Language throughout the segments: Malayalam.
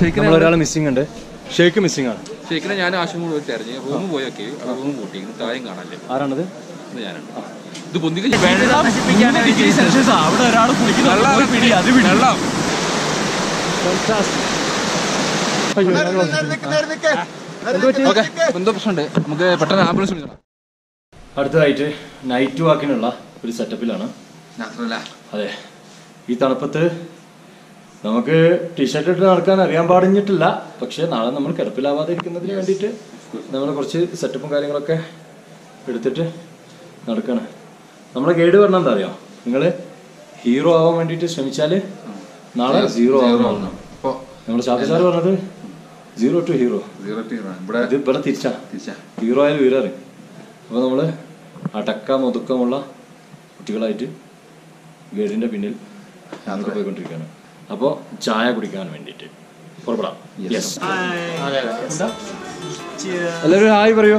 നമ്മളൊരാൾ മിസ്സിംഗ് ഉണ്ട് ഷേക്ക് മിസ്സിംഗ് ആണ് ശരിക്കും ഞാൻ ആശുപത്രി പോയി തെരഞ്ഞ് റൂം പോയി നോക്കി റൂം പൂട്ടിയിരുന്നു താഴെയും കാണാനില്ല ആരാണത് ഇത് ഞാനാണ് ഇത് പൊന്തിക്ക് അവിടെ ഒരാൾ വെള്ളം ഓക്കെ എന്തോ പ്രശ്നമുണ്ട് നമുക്ക് പെട്ടെന്ന് ആംബുലൻസ് വിളിക്കണം അടുത്തതായിട്ട് നൈറ്റ് വാക്കിനുള്ള ഒരു സെറ്റപ്പിലാണ് മാത്രമല്ല അതെ ഈ തണുപ്പത്ത് നമുക്ക് ടീഷർട്ട് ഇട്ട് നടക്കാൻ അറിയാൻ പാടിഞ്ഞിട്ടില്ല പക്ഷെ നാളെ നമ്മൾ കിടപ്പിലാവാതെ ഇരിക്കുന്നതിന് വേണ്ടിയിട്ട് നമ്മൾ കുറച്ച് സെറ്റപ്പും കാര്യങ്ങളൊക്കെ എടുത്തിട്ട് നടക്കണം നമ്മുടെ ഗൈഡ് പറഞ്ഞ എന്താ അറിയോ നിങ്ങൾ ഹീറോ ആവാൻ വേണ്ടിയിട്ട് ശ്രമിച്ചാൽ നാളെ സീറോ ആവണം ഇപ്പോൾ നമ്മുടെ ഷാഫി സാർ പറഞ്ഞത് zero to hero zero to ഇവിടെ ഇത് ഇവിടെ തിരിച്ചാ തിരിച്ചാ ഹീറോ ആയാലും വീരാറ് അപ്പോൾ നമ്മൾ അടക്കം ഒതുക്കമുള്ള കുട്ടികളായിട്ട് ഗൈഡിന്റെ പിന്നിൽ യാത്ര പോയിക്കൊണ്ടിരിക്കുകയാണ് അപ്പോൾ ചായ കുടിക്കാൻ വേണ്ടിയിട്ട് പുറപ്പെടാം യെസ് എല്ലാവരും ഹായ് പറയൂ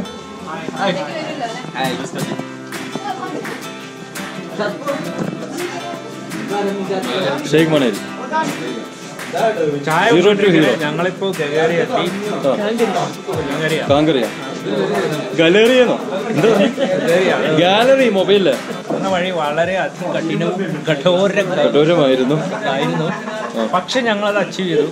ഷെയ്ഖ് മണേൽ ചായ Zero to hero. ഞങ്ങളിപ്പോ ഗഗേറി എത്തി ഗഗേറിയ കാങ്കറിയ ഗാലറിയാണോ എന്താ ഗാലറി മൊബൈലില് എന്ന വഴി വളരെ അധികം കഠിനവും കഠോര കഠോരമായിരുന്നു ആയിരുന്നു പക്ഷെ ഞങ്ങളത് അച്ചീവ് ചെയ്തു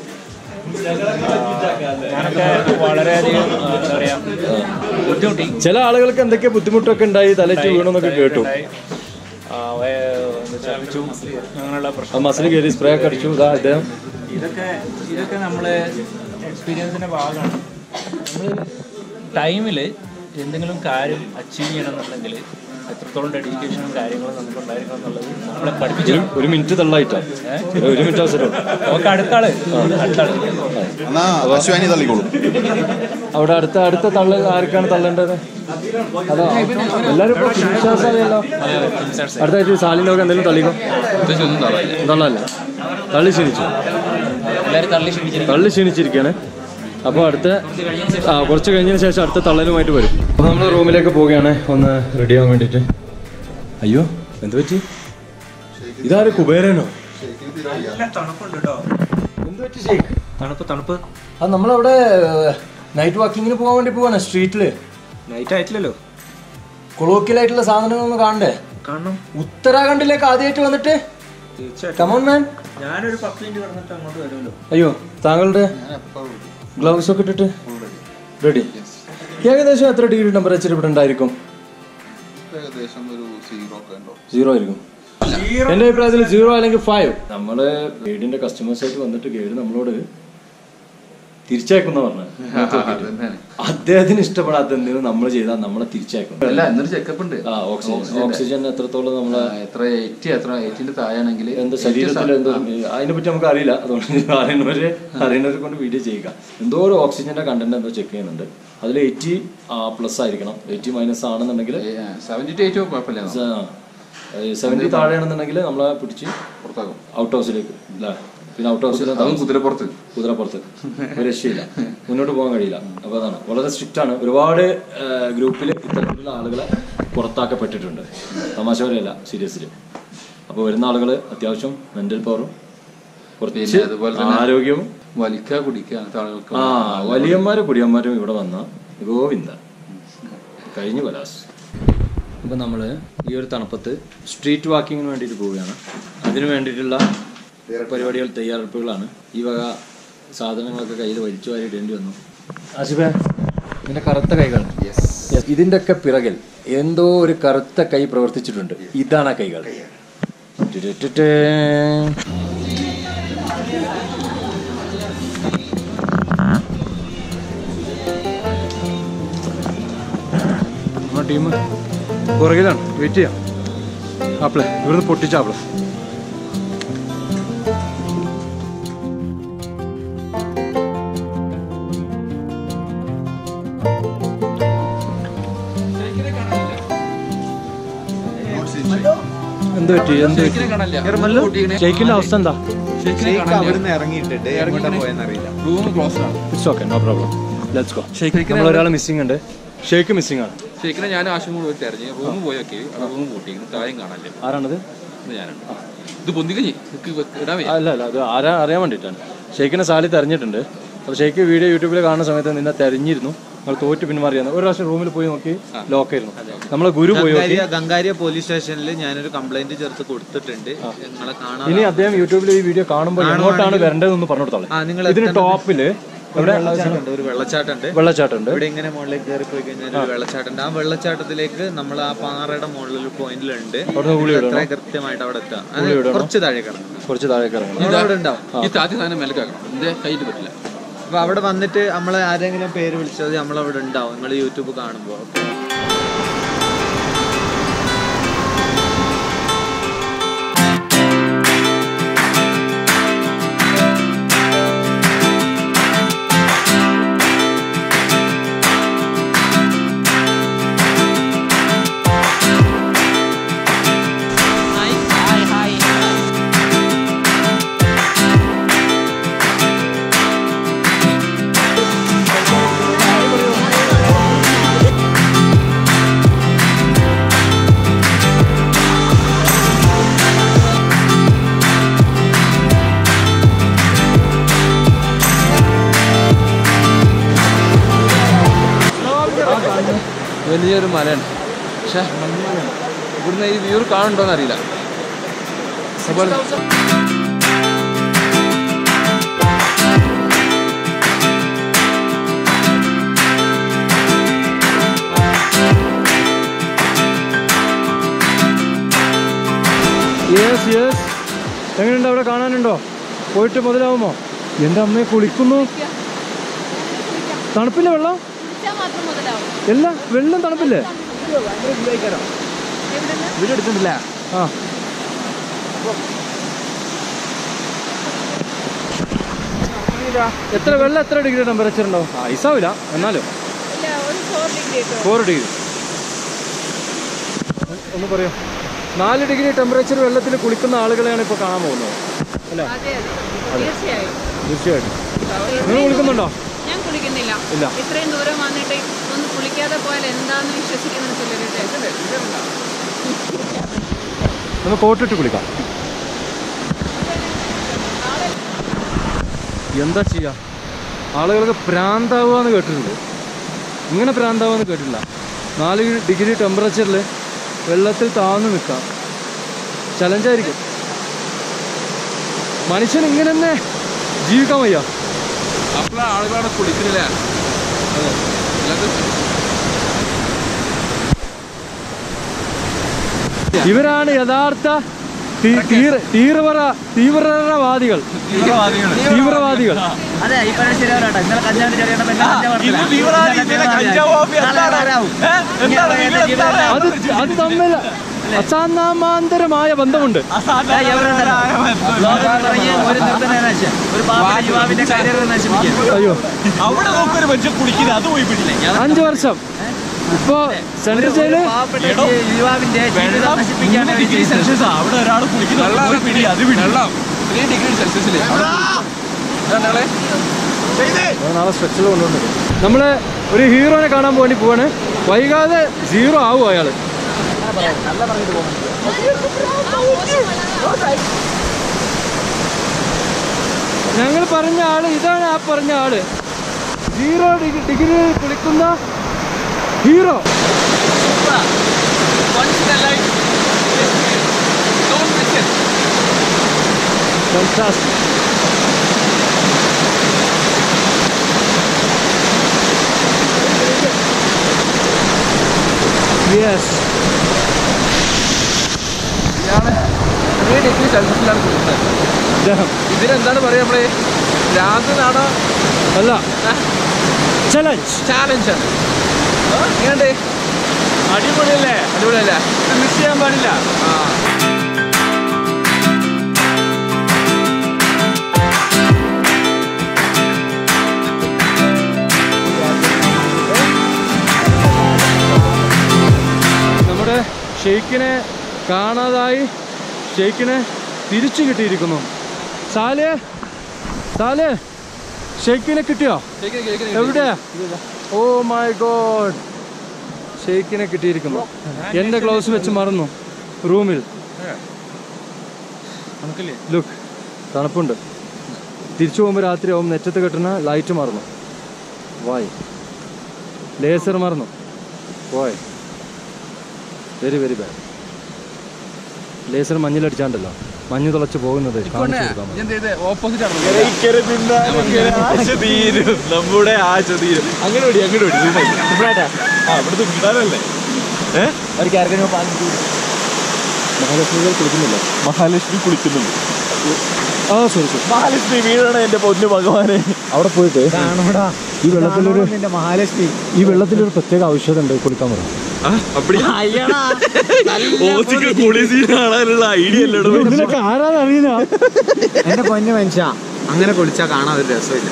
ഞാനൊക്കെ വളരെയധികം ആ, എന്താ പറയാ ബുദ്ധിമുട്ടി ചില ആളുകൾക്ക് എന്തൊക്കെ ബുദ്ധിമുട്ടൊക്കെ ഉണ്ടായി തലച്ച് വീണെന്നൊക്കെ കേട്ടു ഉണ്ടായി. ആ, വേ- എന്താ ഛർദ്ദിച്ചു അങ്ങനെയുള്ള ആ പ്രശ്നം മസിൽ കയറി സ്പ്രേ ഒക്കെ അടിച്ചു ഇതാ ഇദ്ദേഹം ഇതൊക്കെ ഇതൊക്കെ നമ്മള് എക്സ്പീരിയൻസിന്റെ ഭാഗമാണ് നമ്മൾ ടൈമിൽ എന്തെങ്കിലും കാര്യം അച്ചീവ് ചെയ്യണം എന്നുണ്ടെങ്കിൽ എത്രത്തോളം ഡെഡിക്കേഷനും കാര്യങ്ങളും നമുക്ക് ഉണ്ടായിരിക്കണം എന്നുള്ളത് നമ്മളെ പഠിപ്പിച്ചു ഒരു- ഒരു മിനിറ്റ് തള്ളായിട്ടാ ഒരു മിനിറ്റ് അവസരം നമുക്ക് അടുത്താള് അടുത്താള് എന്നാ അശ്വാനി തള്ളിക്കോളൂ അവിടെ അടുത്ത അടുത്ത തള്ള് ആർക്കാണ് തള്ളേണ്ടത് അതോ എല്ലാരും ഇപ്പൊ വിശ്വാസമല്ലോ അടുത്തായിട്ട് സാലിനൊക്കെ എന്തെങ്കിലും തള്ളിക്കോ പ്രത്യേകിച്ച് ഒന്നും തറയില്ല തള്ളല്ല തള്ളി ക്ഷണിച്ചു എല്ലാവരും തള്ളി ക്ഷണിച്ചിരിക്കും തള്ളി ക്ഷണിച്ചിരിക്കുകയാണ് അപ്പോൾ അടുത്ത ആ കുറച്ച് കഴിഞ്ഞതിന് ശേഷം അടുത്ത തള്ളലുമായിട്ട് വരും അപ്പോൾ നമ്മൾ റൂമിലേക്ക് പോവുകയാണ് ഒന്ന് റെഡി ആവാൻ വേണ്ടിയിട്ട് അയ്യോ എന്ത് പറ്റി ഇതാര് കുബേരനോ തണുപ്പുണ്ട് കേട്ടോ എന്ത് പറ്റി ഷെയ്ഖ് തണുപ്പ് തണുപ്പ് അത് നമ്മളവിടെ നൈറ്റ് വാക്കിങ്ങിന് പോകാൻ വേണ്ടി പോവാണ് സ്ട്രീറ്റിൽ നൈറ്റ് ആയിട്ടില്ലല്ലോ കൊളോക്കിയലായിട്ടുള്ള സാധനങ്ങളൊന്നും കാണണ്ടേ കാണണം ഉത്തരാഖണ്ഡിലേക്ക് ആദ്യമായിട്ട് വന്നിട്ട് തീർച്ചയായിട്ടും കമോൺ മാൻ ഞാനൊരു പത്ത് മിനിറ്റ് കിടന്നിട്ട് അങ്ങോട്ട് വരുമല്ലോ അയ്യോ താങ്കളുടെ ഗ്ലൗസ് ഒക്കെ ഇട്ടിട്ട് റെഡി ഏകദേശം എത്ര ഡിഗ്രി ടെമ്പറേച്ചർ ഇവിടെ ഉണ്ടായിരിക്കും ഏകദേശം ഒരു സീറോ ഒക്കെ ഉണ്ടോ സീറോ ആയിരിക്കും എന്റെ അഭിപ്രായത്തിൽ സീറോ അല്ലെങ്കിൽ ഫൈവ് നമ്മള് ഗൈഡിന്റെ കസ്റ്റമേഴ്സ് ആയിട്ട് വന്നിട്ട് ഗൈഡ് നമ്മളോട് തിരിച്ചയക്കുന്ന പറഞ്ഞു അദ്ദേഹത്തിന് ഇഷ്ടപ്പെടാത്ത എന്തെങ്കിലും നമ്മൾ ചെയ്താൽ നമ്മളെ തിരിച്ചയക്കും അല്ല എന്നൊരു ചെക്കപ്പ് ഉണ്ട് ആ ഓക്സിജൻ ഓക്സിജൻ എത്രത്തോളം നമ്മളെ ആ, എത്ര എയ്റ്റി എത്ര എയ്റ്റിന്റെ താഴെയാണെങ്കിൽ എന്താ ശരീരത്തിൽ എന്തോ അതിനെ പറ്റി നമുക്ക് അറിയില്ല അതുകൊണ്ട് അറിയുന്നവര് അറിയുന്നവരെ കൊണ്ട് വീഡിയോ ചെയ്യുക എന്തോ ഒരു ഓക്സിജന്റെ കണ്ടന്റ് എന്തോ ചെക്ക് ചെയ്യുന്നുണ്ട് അതിൽ എയ്റ്റി പ്ലസ് ആയിരിക്കണം എയ്റ്റി മൈനസ് ആണെന്നുണ്ടെങ്കിൽ സെവന്റി ടു എയ്റ്റ് കുഴപ്പമില്ല സെവന്റി താഴെയാണെന്നുണ്ടെങ്കിൽ നമ്മളെ പിടിച്ച് പുറത്താക്കും ഔട്ട് ഹൗസിലേക്ക് അല്ലേ പിന്നെ ഔട്ട് ഹൗസിൽ അതും കുതിരപ്പുറത്ത് കുതിരപ്പുറത്ത് ഒരു രക്ഷയില്ല മുന്നോട്ട് പോകാൻ കഴിയില്ല അപ്പോൾ അതാണ് വളരെ സ്ട്രിക്റ്റ് ആണ് ഒരുപാട് ഗ്രൂപ്പിൽ ഇത്തരത്തിലുള്ള ആളുകളെ പുറത്താക്കപ്പെട്ടിട്ടുണ്ട് തമാശ പോലെയല്ല സീരിയസ്ലി അപ്പോൾ വരുന്ന ആളുകൾ അത്യാവശ്യം മെന്റൽ പവറും കുറച്ച് പിന്നെ അതുപോലെ തന്നെ ആരോഗ്യവും വലിക്കുക കുടിക്കുക അങ്ങനത്തെ ആളുകൾക്ക് ആ വലിയന്മാരും കുടിയന്മാരും ഇവിടെ വന്ന ഗോവിന്ദ കഴിഞ്ഞു കലാസ് അപ്പം നമ്മൾ ഈ ഒരു തണുപ്പത്ത് സ്ട്രീറ്റ് വാക്കിങ്ങിന് വേണ്ടിയിട്ട് പോവുകയാണ് അതിനു വേണ്ടിയിട്ടുള്ള പരിപാടികൾ തയ്യാറെടുപ്പുകളാണ് ഈ വക സാധനങ്ങളൊക്കെ കയ്യിൽ വലിച്ചു വാരി ഇടേണ്ടി വന്നു ആസിഫേ ഇതിന്റെ കറുത്ത കൈകൾ ഇതിന്റെ ഒക്കെ പിറകിൽ എന്തോ ഒരു കറുത്ത കൈ പ്രവർത്തിച്ചിട്ടുണ്ട് ഇതാണ് ആ കൈകൾ ടുടുടുടേ. നമ്മുടെ ടീം പുറകിലാണ് വെയിറ്റ് ചെയ്യാം ആപ്പിളെ ഇവിടുന്ന് പൊട്ടിച്ച ആപ്പിളെ എന്ത് പറ്റി എന്ത് പറ്റി ഷെയ്ക്കിന്റെ അവസ്ഥ എന്താ അവിടുന്ന് ഇറങ്ങിയിട്ടുണ്ട് എങ്ങോട്ടാ പോയെന്നറിയില്ല റൂം ക്ലോസ് ആണ് it's okay no problem let's go നമ്മൾ ഒരാൾ മിസ്സിംഗ് ഉണ്ട് ഷെയ്ക്ക് മിസ്സിംഗ് ആണ് ശരിക്കും ഞാൻ ആശുപത്രി പോയി തെരഞ്ഞ് റൂം പോയി നോക്കി റൂം പൂട്ടിയിരുന്നു താഴെയും കാണാനില്ല ആരാണത് ഇത് ഞാനാണ് ഇത് പൊന്തിക്കഞ്ഞി ഇടാൻ വയ്യ അല്ല അല്ല അത് ആരാ അറിയാൻ വേണ്ടിയിട്ടാണ് ഷെയ്ഖിനെ സാലി തെരഞ്ഞിട്ടുണ്ട് അപ്പോൾ ഷെയ്ഖ് വീഡിയോ യൂട്യൂബിൽ കാണുന്ന സമയത്ത് നിന്നെ തെരഞ്ഞിരുന്നു നമ്മൾ തോറ്റ് പിന്മാറിയാണ് ഒരു പ്രാവശ്യം റൂമിൽ പോയി നോക്കി ലോക്കായിരുന്നു നമ്മളെ ഗുരു പോയി നോക്കി ഗംഗാരിയ ഗംഗാരിയ പോലീസ് സ്റ്റേഷനിൽ ഞാനൊരു കംപ്ലൈന്റ് ചേർത്ത് കൊടുത്തിട്ടുണ്ട് നിങ്ങളെ കാണാൻ ഇനി അദ്ദേഹം യൂട്യൂബിൽ ഈ വീഡിയോ കാണുമ്പോൾ എങ്ങോട്ടാണ് വരേണ്ടതെന്ന് പറഞ്ഞു കൊടുത്തോളെ ആ നിങ്ങൾ ഇതിന് ടോപ്പില് ഇവിടെ വെള്ളച്ചാട്ടമുണ്ട് ഒരു വെള്ളച്ചാട്ടമുണ്ട് വെള്ളച്ചാട്ടമുണ്ട് ഇവിടെ ഇങ്ങനെ മുകളിലേക്ക് കയറി പോയി കഴിഞ്ഞാൽ ഒരു വെള്ളച്ചാട്ടമുണ്ട് ആ വെള്ളച്ചാട്ടത്തിലേക്ക് നമ്മൾ ആ പാറയുടെ മുകളിൽ ഒരു പോയിന്റിലുണ്ട് അവിടുന്ന് ഗുളി ഇടണം അത്ര കൃത്യമായിട്ട് അവിടെ എത്താം അത് കുറച്ച് താഴെ കിടക്കണം കുറച്ച് താഴേക്ക് ഇറങ്ങണം നമ്മൾ അവിടെ ഉണ്ടാവും ഈ താത്തി സാധനം മേലേക്കാക്കണം എന്റെ കയ്യിട്ട് പറ്റില്ല അപ്പൊ അവിടെ വന്നിട്ട് നമ്മളെ ആരെങ്കിലും പേര് വിളിച്ചത് നമ്മളവിടെ ഉണ്ടാവും നിങ്ങൾ യൂട്യൂബ് കാണുമ്പോൾ വലിയൊരു മലയാണ് പക്ഷേ ഇവിടുന്ന് ഈ വ്യൂ കാണുന്നുണ്ടോന്ന് അറിയില്ല അപ്പോൾ യെസ് യെസ് എങ്ങനെയുണ്ട് അവിടെ കാണാനുണ്ടോ പോയിട്ട് മുതലാവുമോ എൻ്റെ അമ്മയെ കുളിക്കുന്നു തണുപ്പില്ല വെള്ളം കുടിച്ചാൽ മാത്രം മുതലാവും എല്ല വെള്ളം തണുപ്പില്ലേ വീഡിയോ എടുക്കുന്നില്ല ആ എത്ര വെള്ളം എത്ര ഡിഗ്രി ടെമ്പറേച്ചർ ഉണ്ടാവും ആ ഐസാവില്ല എന്നാലും ഇല്ല ഒരു ഫോർ ഡിഗ്രി ഒക്കെ ഫോർ ഡിഗ്രി ഒന്ന് പറയോ നാല് ഡിഗ്രി ടെമ്പറേച്ചർ വെള്ളത്തിൽ കുളിക്കുന്ന ആളുകളെയാണ് ഇപ്പോൾ കാണാൻ പോകുന്നത് അല്ലേ അതെ അതെ തീർച്ചയായും തീർച്ചയായിട്ടും നിങ്ങൾ കുളിക്കുന്നുണ്ടോ ഞാൻ കുളിക്കുന്നില്ല ഇല്ല. ഇത്രയും ദൂരം വന്നിട്ട് ഒന്ന് കുളിക്കാതെ പോയാൽ എന്താന്ന് വിശ്വസിക്കുന്ന ചിലരുടെ നമുക്ക് കോട്ടിട്ട് കുളിക്കാം എന്താ ചെയ്യാ ആളുകൾക്ക് പ്രാന്താവുക എന്ന് കേട്ടിട്ടുണ്ട് ഇങ്ങനെ പ്രാന്താവുക എന്ന് കേട്ടില്ല നാല് ഡിഗ്രി ടെമ്പറേച്ചറിൽ വെള്ളത്തിൽ താഴ്ന്നു നിൽക്കാം ചലഞ്ചായിരിക്കും മനുഷ്യൻ ഇങ്ങനെ തന്നെ ജീവിക്കാൻ വയ്യ അപ്പോഴാണ് ആളുകളവിടെ കുളിക്കുന്നില്ല അല്ലാതെ ഇവരാണ് യഥാർത്ഥ തീ- തീവ്ര- തീവ്ര തീവ്രവാദികൾ തീവ്രവാദികൾ അതെ ഈ പറഞ്ഞ ശരിയാവട്ടെ ഇന്നലെ കഞ്ചാവിന്റെ ചെറിയ അത് അത് തമ്മിൽ അസാമാന്തരമായ ബന്ധമുണ്ട് ഒരു നിർത്തന നശം ഒരു പാവ യുവാവിന്റെ കരിയർ നശിപ്പിക്കുക അയ്യോ അവിടെ നോക്കൊരു മനുഷ്യൻ കുടിക്കുന്നത് അത് പോയി പിടില്ലേ അഞ്ചു വർഷം ഇപ്പോ സെൻട്രൽ ജയില് പാവപ്പെട്ട യുവാവിന്റെ ജീവിതം നശിപ്പിക്കാൻ ഡിഗ്രി സെൽഷ്യസ് അവിടെ ഒരാൾ കുടിക്കുന്നത് പിടി അത് പിടി വെള്ളം ത്രീ ഡിഗ്രി സെൽഷ്യസിൽ ഞങ്ങളെ ഞാൻ നാളെ സ്ട്രെച്ചിൽ കൊണ്ടുകൊണ്ട് നമ്മള് ഒരു ഹീറോനെ കാണാൻ വേണ്ടി പോവാണ് വൈകാതെ സീറോ ആവും അയാള് ഞങ്ങൾ പറഞ്ഞ ആള് ഇതാണ് ആ പറഞ്ഞ ആള് സീറോ ഡിഗ്രി ഡിഗ്രിയിൽ കുളിക്കുന്ന ഹീറോ Fantastic. Yes. ഇയാള് ത്രീ ഡിഗ്രി സെൽഷ്യസിലാണ് കുളിക്കുന്നത് ഇദ്ദേഹം ഇതിനെന്താണ് പറയാ നമ്മള് രാത്രി നാടോ അല്ല ചലഞ്ച് ചാലഞ്ച് ആണ് എങ്ങനെയുണ്ട് അടിപൊളിയല്ലേ അടിപൊളിയല്ലേ ഇത് മിസ് ചെയ്യാൻ പാടില്ല ആ നമ്മുടെ ഷെയ്ഖിനെ കാണാതായി ഷെയ്ഖിനെ തിരിച്ചു കിട്ടിയിരിക്കുന്നു സാലേ സാലേ ഷെയ്ഖിനെ കിട്ടിയോ കേക്ക് കേക്ക് എവിടെ ഓ മൈ ഗോഡ് ഷെയ്ഖിനെ കിട്ടിയിരിക്കുന്നു എന്റെ ഗ്ലൗസ് വെച്ച് മറന്നു റൂമിൽ ലുക്ക് തണുപ്പുണ്ട് തിരിച്ചു പോകുമ്പോൾ രാത്രിയാവും നെറ്റത്ത് കെട്ടുന്ന ലൈറ്റ് മറന്നു വായ് ലേസർ മറന്നു വായ് വെരി വെരി ബാഡ് ലേസർ മഞ്ഞിലടിച്ചാണ്ടല്ലോ മഞ്ഞ് തുളച്ച് പോകുന്നത് കാണിച്ചു കൊടുക്കാൻ മതി. എന്ത് ചെയ്ത് ഓപ്പോസിറ്റ് ആണ് തീരും നമ്മുടെ ആശ തീരും അങ്ങനെ ഓടി അങ്ങനെ ഓടി ആ ഇവിടുത്തെ വിടാനല്ലേ ഒരു ക്യാരക്ടറിന് മഹാലക്ഷ്മികൾ കുളിക്കുന്നില്ല മഹാലക്ഷ്മി കുളിക്കുന്നുണ്ട് ആ സോറി സോറി മഹാലക്ഷ്മി വീഴണ എന്റെ പൊന്നു ഭഗവാനെ അവിടെ പോയിട്ട് ഈ വെള്ളത്തിലൊരു മഹാലക്ഷ്മി ഈ വെള്ളത്തിലൊരു പ്രത്യേക ഔഷധം ഉണ്ട് കുളിക്കാൻ പറ അപ്പടി ഓസിക്ക് കുളി സീൻ കാണാനുള്ള ഐഡിയ അല്ലടോ ഇതിനൊക്കെ ആരാന്നറിയില്ല എന്റെ പൊന്നു മനുഷ്യ അങ്ങനെ കുളിച്ചാൽ കാണാൻ ഒരു രസമില്ല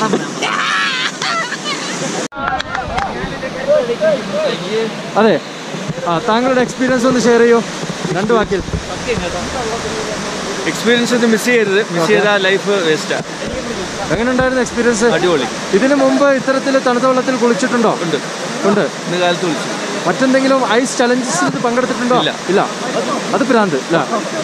അതെ ആ താങ്കളുടെ എക്സ്പീരിയൻസ് ഒന്ന് ഷെയർ ചെയ്യോ രണ്ട് വാക്കിൽ എക്സ്പീരിയൻസ് ഒന്നും മിസ് ചെയ്യരുത് മിസ് ചെയ്താൽ ലൈഫ് വേസ്റ്റാ എങ്ങനെ ഉണ്ടായിരുന്നു എക്സ്പീരിയൻസ് അടിപൊളി ഇതിനു മുമ്പ് ഇത്തരത്തിൽ തണുത്ത വെള്ളത്തിൽ കുളിച്ചിട്ടുണ്ടോ ഉണ്ട് ഉണ്ട് ഇന്ന് കാലത്ത് വിളിച്ചു മറ്റെന്തെങ്കിലും ഐസ് ചലഞ്ചസിൽ പങ്കെടുത്തിട്ടുണ്ടോ ഇല്ല. ഇല്ല അത് ഭ്രാന്ത് ഇല്ല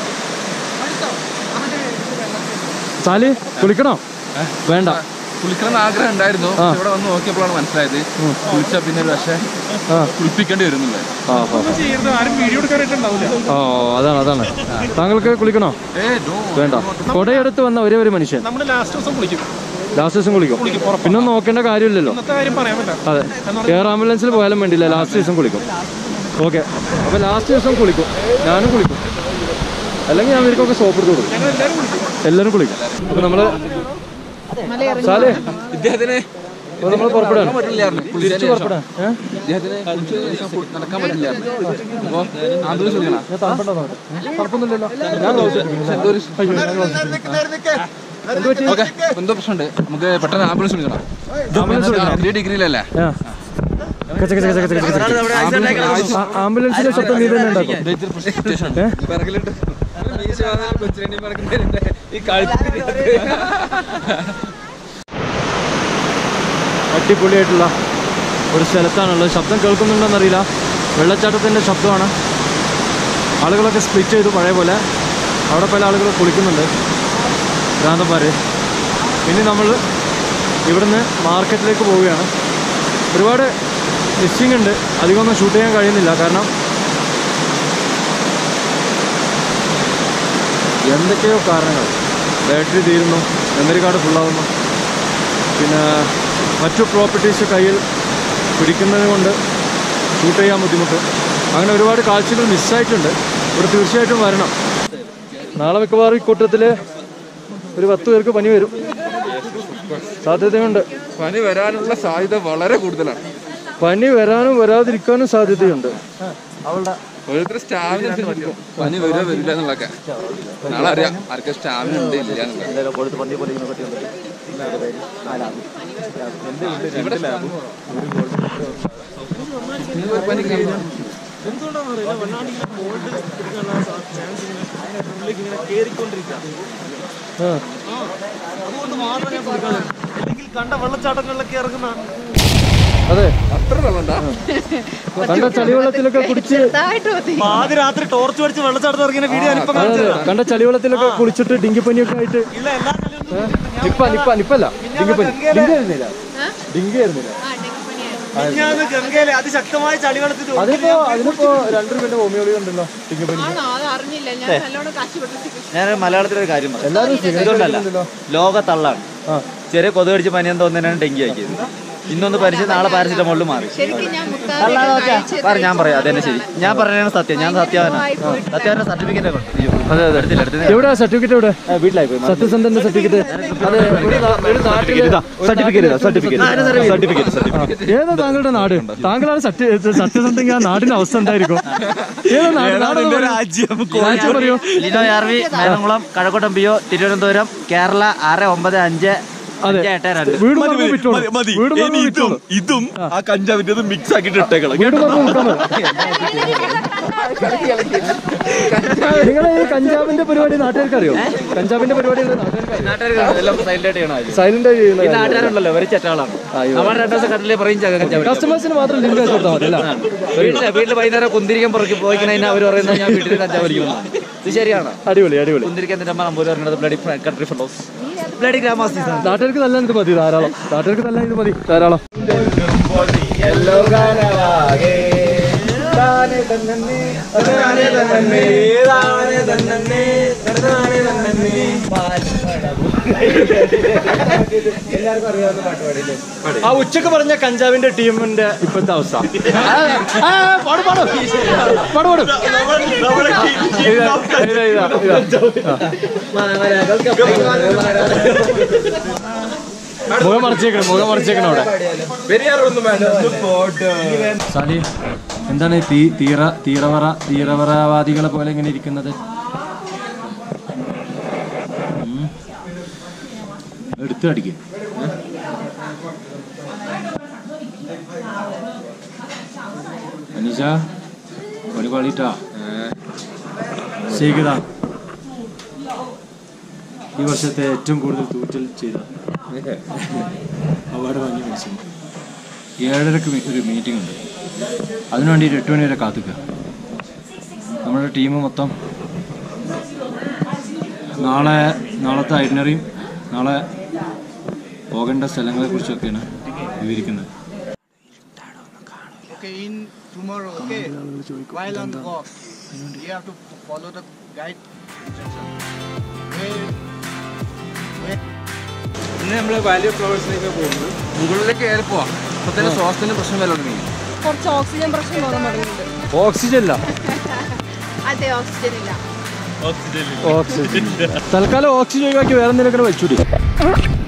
സാലി കുളിക്കണോ വേണ്ട കുളിക്കണം എന്ന് ആഗ്രഹം ഉണ്ടായിരുന്നു ആ. ഇവിടെ വന്ന് നോക്കിയപ്പോഴാണ് മനസ്സിലായത് കുളിച്ചാ പിന്നെ ഒരു പക്ഷേ ആ കുളിപ്പിക്കേണ്ടി വരുന്നില്ല ആ ആ. ആരും വീഡിയോ എടുക്കാനായിട്ടുണ്ടാവില്ല ഓ അതാണ് അതാണ് താങ്കൾക്ക് കുളിക്കണോ ഏ നോ വേണ്ട കൊടയെടുത്ത് വന്ന ഒരേ ഒരു മനുഷ്യൻ നമ്മൾ ലാസ്റ്റ് ദിവസം കുളിക്കും ലാസ്റ്റ് ദിവസം കുളിക്കും പിന്നെ ഒന്നും നോക്കേണ്ട കാര്യമില്ലല്ലോ ഇന്നത്തെ കാര്യം പറയാൻ പറ്റില്ല അതെ എയർ ആംബുലൻസിൽ പോയാലും വേണ്ടില്ല ലാസ്റ്റ് ദിവസം കുളിക്കും ഓക്കെ അപ്പൊ ലാസ്റ്റ് ദിവസം കുളിക്കും ഞാനും കുളിക്കും അല്ലെങ്കിൽ ഞാൻ ഇവർക്കൊക്കെ സോപ്പ് എടുത്ത് കൊടുക്കും എല്ലാവരും കുളിക്കും അപ്പൊ നമ്മള് സാലേ ഇദ്ദേഹത്തിന് അപ്പൊ നമ്മൾ പുറപ്പെടാണ് പറ്റില്ലായിരുന്നു തിരിച്ചു പുറപ്പെടാൻ ഏഹ് ഇദ്ദേഹത്തിന് കുളിച്ചതിന് ശേഷം ഫുൾ നടക്കാൻ പറ്റില്ലായിരുന്നു അപ്പോൾ ആംബുലൻസ് വിളിക്കണം ഞാൻ തണുപ്പുണ്ടോ നോക്കട്ടെ തണുപ്പൊന്നുമില്ലല്ലോ ഞാൻ ഗ്ലൗസ് ഇട്ടിരിക്കുന്നു. എന്തോ ഒരു അയ്യോ, ഞാൻ ഗ്ലൗസ് ഇട്ടിരിക്കുന്നു. എന്ത് പറ്റി ഓക്കെ എന്തോ പ്രശ്നമുണ്ട് നമുക്ക് പെട്ടെന്ന് ആംബുലൻസ് വിളിക്കണം ആംബുലൻസ് വിളിക്കണം. ത്രീ ഡിഗ്രിയിലല്ലേ ആ. കച്ച, കച്ച, കച്ച, കച്ച, കച്ച, കച്ച. ആ, ആംബുലൻസിന്റെ ശബ്ദം നീ തന്നെ ഉണ്ടാക്കും ഏ? അടിപൊളിയായിട്ടുള്ള ഒരു സ്ഥലത്താണുള്ളത് ശബ്ദം കേൾക്കുന്നുണ്ടോന്നറിയില്ല വെള്ളച്ചാട്ടത്തിൻ്റെ ശബ്ദമാണ് ആളുകളൊക്കെ സ്പ്ലിറ്റ് ചെയ്തു പഴയ പോലെ അവിടെ പല ആളുകൾ കുളിക്കുന്നുണ്ട് ഭ്രാന്തന്മാർ ഇനി നമ്മൾ ഇവിടുന്ന് മാർക്കറ്റിലേക്ക് പോവുകയാണ് ഒരുപാട് മിസ്സിങ് ഉണ്ട് അധികമൊന്നും ഷൂട്ട് ചെയ്യാൻ കഴിയുന്നില്ല കാരണം എന്തൊക്കെയോ കാരണങ്ങൾ ബാറ്ററി തീരുന്നു മെമ്മറി കാർഡ് ഫുള്ളാവുന്നു പിന്നെ മറ്റു പ്രോപ്പർട്ടീസ് കയ്യിൽ പിടിക്കുന്നത് കൊണ്ട് ഷൂട്ട് ചെയ്യാൻ ബുദ്ധിമുട്ട് അങ്ങനെ ഒരുപാട് കാഴ്ചകൾ മിസ്സായിട്ടുണ്ട് ഇവിടെ തീർച്ചയായിട്ടും വരണം നാളെ മിക്കവാറും ഇക്കൂട്ടത്തിൽ ഒരു പത്ത് പേർക്ക് പനി വരും സാധ്യതയുണ്ട് പനി വരാനുള്ള സാധ്യത വളരെ കൂടുതലാണ് പനി വരാനും വരാതിരിക്കാനും സാധ്യതയുണ്ട് ഓരോരുത്തർ സ്റ്റാമിന അനുസരിച്ചിരിക്കും പനി വരുമോ വരില്ല എന്നുള്ളതൊക്കെ നാളെ അറിയാം ആർക്കും സ്റ്റാമിന ഉണ്ട് ഇല്ല എന്നുള്ളത് ഇവിടെ ഒരു പനി കഴിഞ്ഞു ആ. അല്ലെങ്കിൽ കണ്ട വെള്ളച്ചാട്ടങ്ങളിലൊക്കെ ഇറങ്ങുന്ന അതെ അത്ര വെള്ളമുണ്ടാ കണ്ട ചളിവെള്ളത്തിലൊക്കെ കുടിച്ച് ആദ്യ രാത്രി ടോർച്ച് അടിച്ച് വെള്ളച്ചാട്ടത്ത് ഇറങ്ങിയ വീഡിയോ ഞാനിപ്പോ അതെ, കാണിച്ചു അതെ. കണ്ട ചളിവെള്ളത്തിലൊക്കെ കുളിച്ചിട്ട് ഡെങ്കിപ്പനിയൊക്കെ ആയിട്ട് ഇല്ല എല്ലാ കളിയൊന്നും നിപ്പ നിപ്പ നിപ്പല്ല ഡെങ്കിപ്പനി ഡിങ്കി ആയിരുന്നില്ല ഡിങ്കി ആയിരുന്നില്ല മിനിഞ്ഞാന്ന് ഗംഗയിലെ അതിശക്തമായ ചളിവെള്ളത്തിൽ അതിനിപ്പോ അതിനിപ്പോ രണ്ടു രൂപന്റെ ഹോമിയോളി ഉണ്ടല്ലോ ഡെങ്കിപ്പനി ആണോ അത് അറിഞ്ഞില്ല ഞാൻ നല്ലോണം കഷ്ടപ്പെട്ടു ഞാൻ മലയാളത്തിലൊരു കാര്യം പറയാം എല്ലാവരും ഇതുകൊണ്ടല്ല ഉണ്ടല്ലോ ലോക തള്ളാണ് ആ ചെറിയ കൊതു കടിച്ച് പനിയാൻ തോന്നുന്നതിനാണ് ഡെങ്കി ആക്കിയത് ഇന്നൊന്ന് പരിചയം നാളെ പാരസിറ്റമോളിൽ മാറി ശരിക്കും ഞാൻ അല്ല മുത്താതെ ഓക്കെ പറ ഞാൻ പറയാം അതന്നെ ശരി ഞാൻ പറഞ്ഞാണ് സത്യം ഞാൻ സത്യവാനാണ് സത്യവാന സർട്ടിഫിക്കറ്റ് ഉണ്ട് അയ്യോ. അതെ അതെ എടുത്തില്ല എടുത്തില്ല എവിടെയാ സർട്ടിഫിക്കറ്റ് എവിടെ വീട്ടിലായി പോയി സത്യസന്ധന്റെ സർട്ടിഫിക്കറ്റ് അതെ ഒരു നാ- ഒരു നാട്ടില് സർട്ടിഫിക്കറ്റ് സർട്ടിഫിക്കറ്റ് സർട്ടിഫിക്കറ്റ് സർട്ടിഫിക്കറ്റ് ഏതാ താങ്കളുടെ നാട് താങ്കളാണ് സത്യ സത്യസന്ധെങ്കിൽ ആ നാടിന്റെ അവസ്ഥ എന്തായിരിക്കും ഏതാ നാട് നാടൊന്ന് പറയൂ. രാജ്യം പറയൂ Lino RV Melamkulam Kazhakoottam P O Thiruvananthapuram Kerala ആറ് ഒമ്പത് അഞ്ച് അതെ. അഞ്ച് എട്ട് രണ്ട് വീട് മറന്നു വിറ്റോളൂ വീട് മറന്നു ഇനി ഇതും വിറ്റോളൂ ഇതും ആ കഞ്ചാവിന്റെ മിക്സ് ആക്കിട്ട് ഇട്ടേക്കണം വീട് മറന്നു വിട്ടാൽ നിങ്ങളെ ഈ കഞ്ചാവിന്റെ പരിപാടി നാട്ടുകാർക്ക് അറിയോ കഞ്ചാവിന്റെ പരിപാടി സൈലന്റ് ഈ നാട്ടുകാരുണ്ടല്ലോ ഒരു ചെറ്റാളാണ് നമ്മുടെ രണ്ടു ദിവസം കണ്ടില്ലേ പറയും ചകഞ്ചാവ് കസ്റ്റമേഴ്സിന് മാത്രം ലിങ്ക് അയച്ചു കൊടുത്താൽ മതി അല്ല വീട്ടില് വീട്ടില് വൈകുന്നേരം കുന്തിരിക്കാൻ പുറകെ പോയിക്കണ അവർ പറയുന്നത് ഞാൻ വീട്ടിൽ കഞ്ചാവ് വലിക്കുന്നു ഇത് ശരിയാണ് അടിപൊളി അടിപൊളി കുന്തിരിക്കാൻ തന്നെ നമ്പൂര് പറയുന്നത് ബ്ലഡി കൺട്രി ഫെലോസ് ബ്ലഡി ഗ്രാമാസീസ് നാട്ടുകാർക്ക് നല്ല ഇത് മതി ധാരാളം നാട്ടുകാർക്ക് നല്ല ഇത് മതി ധാരാളം ആ ഉച്ചക്ക് പറഞ്ഞ കഞ്ചാവിന്റെ ടീമിന്റെ ഇപ്പോഴത്തെ അവസ്ഥ ആ, ആ, പാട് പാട് പാട് പാട് ഇതാ, ഇതാ, ഇതാ, ഇതാ. മുഖം മറച്ചേക്കണം മുഖം മറച്ചേക്കണം അവിടെ സാലി എന്താണ് ഈ തീ തീറ തീറവറ തീറവറവാദികളെ പോലെ ഇങ്ങനെ ഇരിക്കുന്നത് ഉം. എടുത്ത് അടിക്കും അനീഷ ഒരു കളിട്ടാ ശരിക്കതാ ഈ വർഷത്തെ ഏറ്റവും കൂടുതൽ തൂറ്റൽ ചെയ്ത അവാർഡ് വാങ്ങിയ മത്സരം ഏഴരക്ക് മീ- ഒരു മീറ്റിംഗ് ഉണ്ട് അതിനുവേണ്ടി ഒരു എട്ട് മണി വരെ കാത്തുക്കുക നമ്മുടെ ടീം മൊത്തം നാളെ നാളത്തെ ഐഡിനറിയും നാളെ പോകേണ്ട സ്ഥലങ്ങളെ കുറിച്ചൊക്കെയാണ് വിവരിക്കുന്നത് Okay, in tomorrow, okay. While on the walk, you have to follow the guide instruction. Where, where ഇന്ന് നമ്മൾ വാല്യൂ ഫ്ലവേഴ്സിലേക്ക് പോകുന്നത് മുകളിലേക്ക് കയറി പോവാം അപ്പൊ തന്നെ ശ്വാസത്തിന് പ്രശ്നം വല്ല തുടങ്ങി കുറച്ച് ഓക്സിജൻ പ്രശ്നം തോന്നാൻ തുടങ്ങിയിട്ടുണ്ട് ഓക്സിജൻ ഇല്ല അതെ ഓക്സിജൻ ഇല്ല ഓക്സിജൻ തൽക്കാലം ഓക്സിജൻ ഒഴിവാക്കി വേറെ എന്തെങ്കിലും വെച്ചൂടി